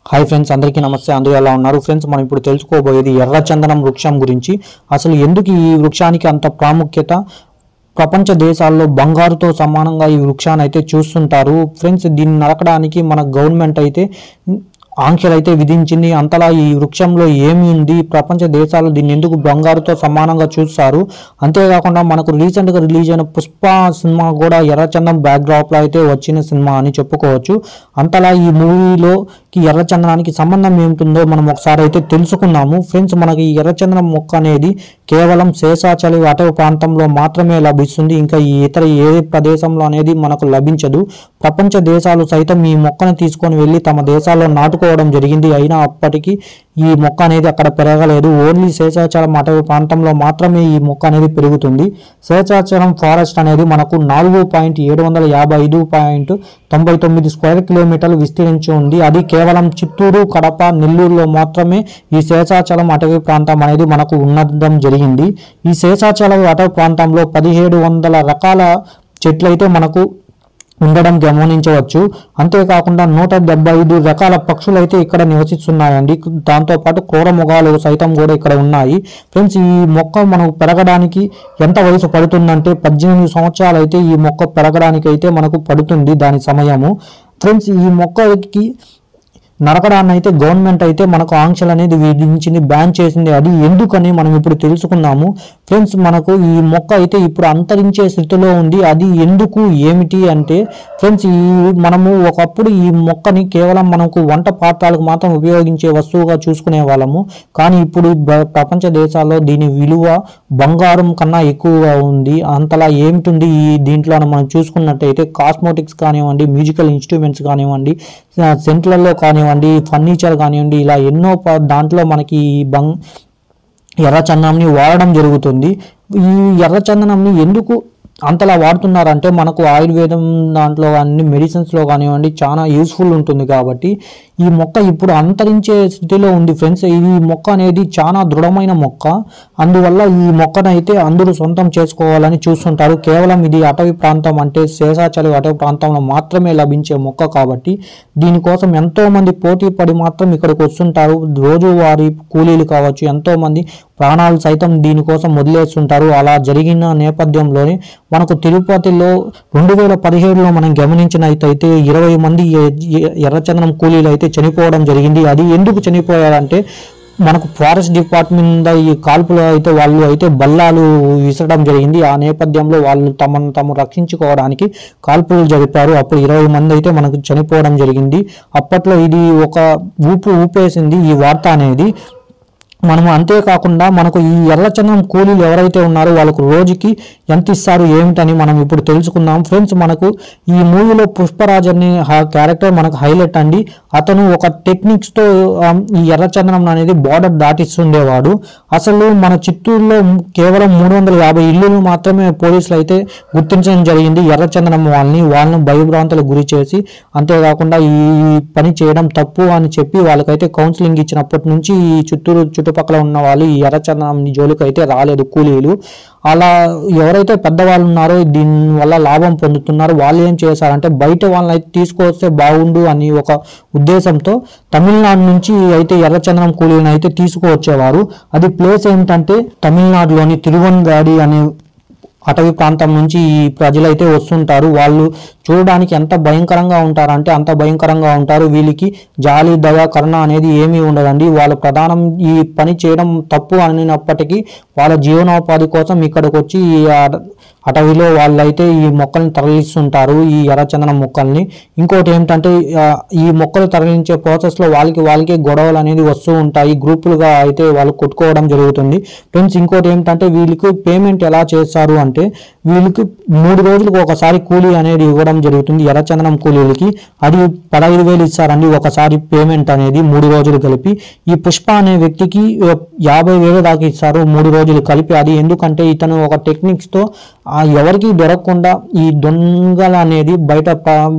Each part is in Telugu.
హాయ్ ఫ్రెండ్స్ అందరికీ నమస్తే అందరూ ఎలా ఉన్నారు ఫ్రెండ్స్ మనం ఇప్పుడు తెలుసుకోబోయేది ఎర్రచందనం వృక్షం గురించి అసలు ఎందుకు ఈ వృక్షానికి అంత ప్రాముఖ్యత ప్రపంచ దేశాల్లో బంగారుతో సమానంగా ఈ వృక్షాన్ని అయితే చూస్తుంటారు ఫ్రెండ్స్ దీన్ని నరకడానికి మన గవర్నమెంట్ అయితే ఆంక్షలు అయితే విధించింది అంతలా ఈ వృక్షంలో ఏమి ఉంది ప్రపంచ దేశాలు దీన్ని ఎందుకు బంగారుతో సమానంగా చూస్తారు అంతేకాకుండా మనకు రీసెంట్గా రిలీజ్ అయిన పుష్ప సినిమా కూడా ఎర్రచందనం బ్యాక్డ్రాప్లో అయితే వచ్చిన సినిమా అని చెప్పుకోవచ్చు అంతలా ఈ మూవీలోకి ఎర్రచందనానికి సంబంధం ఏమిటిందో మనం ఒకసారి అయితే తెలుసుకుందాము ఫ్రెండ్స్ మనకి ఈ ఎర్రచందనం మొక్క అనేది కేవలం శేషాచలి అటవీ ప్రాంతంలో మాత్రమే లభిస్తుంది ఇంకా ఈ ఇతర ఏ ప్రదేశంలో అనేది మనకు లభించదు ప్రపంచ దేశాలు సైతం ఈ మొక్కను తీసుకొని వెళ్ళి తమ దేశాల్లో నాటుకోవడం జరిగింది అయినా అప్పటికి ఈ మొక్క అనేది అక్కడ పెరగలేదు ఓన్లీ శేషాచలం అటవీ ప్రాంతంలో మాత్రమే ఈ మొక్క అనేది పెరుగుతుంది శేషాచలం ఫారెస్ట్ అనేది మనకు నాలుగు పాయింట్ ఏడు వందల యాభై ఐదు పాయింట్ తొంభై తొమ్మిది స్క్వేర్ కిలోమీటర్లు విస్తరించి ఉంది అది కేవలం చిత్తూరు కడప నెల్లూరులో మాత్రమే ఈ శేషాచలం అటవీ ప్రాంతం అనేది మనకు ఉండడం జరిగింది ఈ శేషాచలం అటవీ ప్రాంతంలో పదిహేడు వందల రకాల చెట్లయితే మనకు ఉండడం గమనించవచ్చు అంతేకాకుండా నూట డెబ్బై ఐదు రకాల పక్షులు అయితే ఇక్కడ నివసిస్తున్నాయండి దాంతోపాటు క్రూర మృగాలు సైతం కూడా ఇక్కడ ఉన్నాయి ఫ్రెండ్స్ ఈ మొక్క మనకు పెరగడానికి ఎంత వయసు పడుతుందంటే పద్దెనిమిది సంవత్సరాలు అయితే ఈ మొక్క పెరగడానికి అయితే మనకు పడుతుంది దాని సమయము ఫ్రెండ్స్ ఈ మొక్కకి నరకడాన్ని అయితే గవర్నమెంట్ అయితే మనకు ఆంక్షలు అనేది విధించింది బ్యాన్ చేసింది అది ఎందుకని మనం ఇప్పుడు తెలుసుకుందాము ఫ్రెండ్స్ మనకు ఈ మొక్క అయితే ఇప్పుడు అంతరించే స్థితిలో ఉంది అది ఎందుకు ఏమిటి అంటే ఫ్రెండ్స్ ఈ మనము ఒకప్పుడు ఈ మొక్కని కేవలం మనకు వంట పాత్రలకు మాత్రం ఉపయోగించే వస్తువుగా చూసుకునే వాళ్ళము కానీ ఇప్పుడు బ- ప్రపంచ దేశాల్లో దీని విలువ బంగారం కన్నా ఎక్కువగా ఉంది అంతలా ఏమిటి ఈ దీంట్లో మనం చూసుకున్నట్టయితే కాస్మోటిక్స్ కానివ్వండి మ్యూజికల్ ఇన్స్ట్రుమెంట్స్ కానివ్వండి ఆ, సెంట్లలో కానివ్వండి ఫర్నిచర్ కానివ్వండి ఇలా ఎన్నో ప- దాంట్లో మనకి ఈ బంగ్ ఎర్రచందనంని వాడడం జరుగుతుంది ఈ ఎర్రచందనంని ఎందుకు అంతలా వాడుతున్నారంటే మనకు ఆయుర్వేదం దాంట్లో కానీ మెడిసిన్స్లో కానివ్వండి చాలా యూస్ఫుల్ ఉంటుంది కాబట్టి ఈ మొక్క ఇప్పుడు అంతరించే స్థితిలో ఉంది ఫ్రెండ్స్ ఈ మొక్క అనేది చాలా దృఢమైన మొక్క అందువల్ల ఈ మొక్కను అయితే అందరూ సొంతం చేసుకోవాలని చూస్తుంటారు కేవలం ఇది అటవీ ప్రాంతం అంటే శేషాచలి అటవీ ప్రాంతంలో మాత్రమే లభించే మొక్క కాబట్టి దీనికోసం ఎంతో మంది పోటీ పడి మాత్రం ఇక్కడికి వస్తుంటారు రోజువారీ కూలీలు కావచ్చు ఎంతో మంది ప్రాణాలు సైతం దీనికోసం వదిలేస్తుంటారు అలా జరిగిన నేపథ్యంలోనే మనకు తిరుపతిలో రెండు వేల పదిహేడులో మనం గమనించినట్టయితే ఇరవై మంది ఎ- ఎ- ఎర్రచందనం కూలీలు అయితే చనిపోవడం జరిగింది అది ఎందుకు చనిపోయారంటే మనకు ఫారెస్ట్ డిపార్ట్మెంట్ మీద ఈ కాల్పులు అయితే వాళ్ళు అయితే బల్లాలు విసరడం జరిగింది ఆ నేపథ్యంలో వాళ్ళు తమను తాము రక్షించుకోవడానికి కాల్పులు జరిపారు అప్పుడు ఇరవై మంది అయితే మనకు చనిపోవడం జరిగింది అప్పట్లో ఇది ఒక ఊపు ఊపేసింది ఈ వార్త అనేది మనము అంతేకాకుండా మనకు ఈ ఎర్రచందనం కూలీలు ఎవరైతే ఉన్నారో వాళ్ళకు రోజుకి ఎంత ఇస్తారు ఏమిటని మనం ఇప్పుడు తెలుసుకుందాం ఫ్రెండ్స్ మనకు ఈ మూవీలో పుష్పరాజ్ అనే క్యారెక్టర్ మనకు హైలైట్ అండి అతను ఒక టెక్నిక్స్తో ఈ ఎర్రచందనం అనేది బార్డర్ దాటిస్తుండేవాడు అసలు మన చిత్తూరులో కేవలం మూడు వందల యాభై ఇల్లులు మాత్రమే పోలీసులు అయితే గుర్తించడం జరిగింది ఎర్రచందనం వాళ్ళని వాళ్ళని భయభ్రాంతులకు గురి చేసి అంతేకాకుండా ఈ పని చేయడం తప్పు అని చెప్పి వాళ్ళకైతే కౌన్సిలింగ్ ఇచ్చినప్పటి నుంచి ఈ చిత్తూరు చుట్టుపక్కల ఉన్న వాళ్ళు ఈ ఎర్రచందనం జోలికి అయితే రాలేదు కూలీలు అలా ఎవరైతే పెద్దవాళ్ళు ఉన్నారో దీని వల్ల లాభం పొందుతున్నారో వాళ్ళు ఏం చేశారంటే బయట వాళ్ళని అయితే తీసుకొస్తే బాగుండు అని ఒక ఉద్దేశంతో తమిళనాడు నుంచి అయితే ఎర్రచందనం కూలీలను అయితే తీసుకువచ్చేవారు అది ప్లేస్ ఏంటంటే తమిళనాడులోని తిరువన్గాడి అనే అటవీ ప్రాంతం నుంచి ఈ ప్రజలైతే వస్తుంటారు వాళ్ళు చూడడానికి ఎంత భయంకరంగా ఉంటారంటే అంత భయంకరంగా ఉంటారు వీళ్ళకి జాలి దయ కరుణ అనేది ఏమీ ఉండదండి వాళ్ళ ప్రధానం ఈ పని చేయడం తప్పు అనినప్పటికీ వాళ్ళ జీవనోపాధి కోసం ఇక్కడికి వచ్చి ఈ అట- అటవీలో వాళ్ళైతే ఈ మొక్కల్ని తరలిస్తుంటారు ఈ ఎర్రచందనం మొక్కల్ని ఇంకోటి ఏంటంటే ఆ, ఈ మొక్కలు తరలించే ప్రాసెస్లో వాళ్ళకి వాళ్ళకి గొడవలు అనేది వస్తూ ఉంటాయి గ్రూపులుగా అయితే వాళ్ళు కొట్టుకోవడం జరుగుతుంది ఫ్రెండ్స్ ఇంకోటి ఏంటంటే వీళ్ళకి పేమెంట్ ఎలా చేస్తారు అంటే వీళ్ళకి మూడు రోజులకు ఒకసారి కూలీ అనేది ఇవ్వడం జరుగుతుంది ఎర్రచందనం కూలీలకి అది పదహైదు వేలు ఇస్తారండి ఒకసారి పేమెంట్ అనేది మూడు రోజులు కలిపి ఈ పుష్ప అనే వ్యక్తికి ఆ, యాభై వేలు దాకా ఇస్తారు మూడు రోజులు కలిపి అది ఎందుకంటే ఇతను ఒక టెక్నిక్స్తో ఆ ఎవరికి దొరకకుండా ఈ దొంగలు అనేది బయట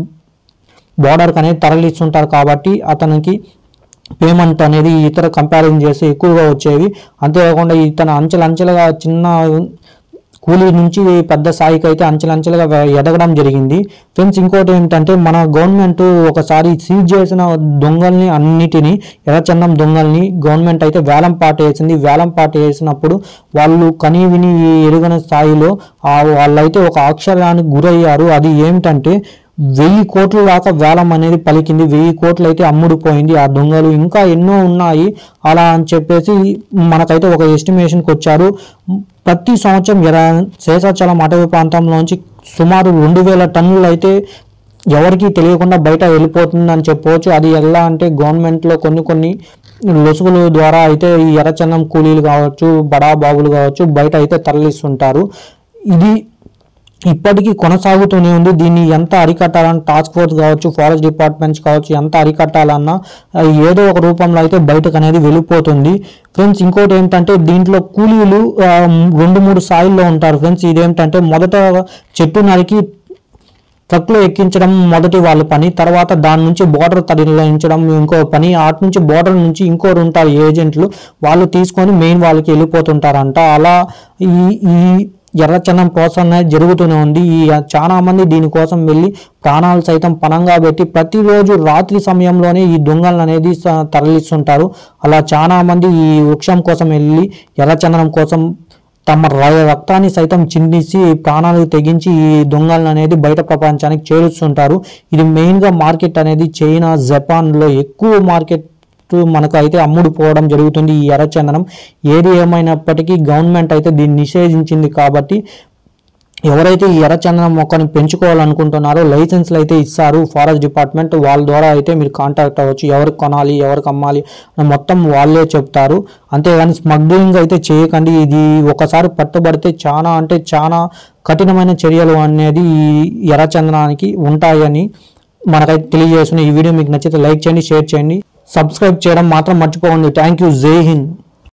బార్డర్కి అనేది తరలిస్తుంటారు కాబట్టి అతనికి పేమెంట్ అనేది ఇతర కంపారిజన్ చేస్తే ఎక్కువగా వచ్చేవి అంతేకాకుండా ఇతను అంచెలంచెలుగా చిన్న కూలీ నుంచి పెద్ద స్థాయికి అయితే అంచెలంచెలుగా వె- ఎదగడం జరిగింది ఫ్రెండ్స్ ఇంకోటి ఏంటంటే మన గవర్నమెంట్ ఒకసారి సీజ్ చేసిన దొంగల్ని అన్నిటినీ ఎర్రచందం దొంగల్ని గవర్నమెంట్ అయితే వేలం పాట వేసింది వేలం పాట వేసినప్పుడు వాళ్ళు కనీ విని ఎరుగని స్థాయిలో ఆ వాళ్ళైతే ఒక అక్షరానికి గురయ్యారు అది ఏమిటంటే వెయ్యి కోట్ల దాకా వేలం అనేది పలికింది వెయ్యి కోట్లు అయితే అమ్ముడుపోయింది ఆ దొంగలు ఇంకా ఎన్నో ఉన్నాయి అలా అని చెప్పేసి మనకైతే ఒక ఎస్టిమేషన్కి వచ్చారు ప్రతి సంవత్సరం ఎర శేషాచలం అటవీ ప్రాంతంలోంచి సుమారు రెండు వేల టన్నులు అయితే ఎవరికీ తెలియకుండా బయట వెళ్ళిపోతుందని చెప్పవచ్చు అది ఎలా అంటే గవర్నమెంట్లో కొన్ని కొన్ని లొసుగుల ద్వారా అయితే ఈ ఎర్రచందం కూలీలు కావచ్చు బడా బాబులు కావచ్చు బయట అయితే తరలిస్తుంటారు ఇది ఇప్పటికీ కొనసాగుతూనే ఉంది దీన్ని ఎంత అరికట్టాలన్నా టాస్క్ ఫోర్స్ కావచ్చు ఫారెస్ట్ డిపార్ట్మెంట్స్ కావచ్చు ఎంత అరికట్టాలన్నా ఆ, ఏదో ఒక రూపంలో అయితే బయటకు అనేది వెళ్ళిపోతుంది ఫ్రెండ్స్ ఇంకోటి ఏంటంటే దీంట్లో కూలీలు ఆ, రెండు మూడు స్థాయిల్లో ఉంటారు ఫ్రెండ్స్ ఇదేంటంటే మొదట చెట్టు నరికి ట్రక్లో ఎక్కించడం మొదటి వాళ్ళ పని తర్వాత దాని నుంచి బోర్డర్ తరలించడం ఇంకో పని అటు నుంచి బోర్డర్ నుంచి ఇంకోరు ఉంటారు ఏజెంట్లు వాళ్ళు తీసుకొని మెయిన్ వాళ్ళకి వెళ్ళిపోతుంటారంట అలా ఈ ఈ ఎర్రచందనం ప్రాసెస్ అనేది జరుగుతూనే ఉంది ఈ చాలా మంది దీనికోసం వెళ్ళి ప్రాణాలు సైతం పణంగా పెట్టి ప్రతిరోజు రాత్రి సమయంలోనే ఈ దొంగలను అనేది స- తరలిస్తుంటారు అలా చాలా మంది ఈ వృక్షం కోసం వెళ్ళి ఎర్రచందనం కోసం తమ ర- రక్తాన్ని సైతం చిందించి ప్రాణాలు తెగించి ఈ దొంగలను అనేది బయట ప్రపంచానికి చేరుస్తుంటారు ఇది మెయిన్గా మార్కెట్ అనేది చైనా జపాన్లో ఎక్కువ మార్కెట్ మనకు అయితే అమ్ముడు పోవడం జరుగుతుంది ఈ ఎర్రచందనం ఏది ఏమైనప్పటికీ గవర్నమెంట్ అయితే దీన్ని నిషేధించింది కాబట్టి ఎవరైతే ఈ ఎర్రచందనం మొక్కని పెంచుకోవాలనుకుంటున్నారో లైసెన్స్లు అయితే ఇస్తారు ఫారెస్ట్ డిపార్ట్మెంట్ వాళ్ళ ద్వారా అయితే మీరు కాంటాక్ట్ అవ్వచ్చు ఎవరికి కొనాలి ఎవరికి అమ్మాలి అని మొత్తం వాళ్ళే చెప్తారు అంతేగాని స్మగ్లింగ్ అయితే చేయకండి ఇది ఒకసారి పట్టుబడితే చాలా అంటే చాలా కఠినమైన చర్యలు అనేది ఈ ఎర్రచందనానికి ఉంటాయని మనకైతే తెలియజేస్తున్న ఈ వీడియో మీకు నచ్చితే లైక్ చేయండి షేర్ చేయండి సబ్స్క్రైబ్ చేయడం మాత్రం మర్చిపోకండి థ్యాంక్ యూ జై హింద్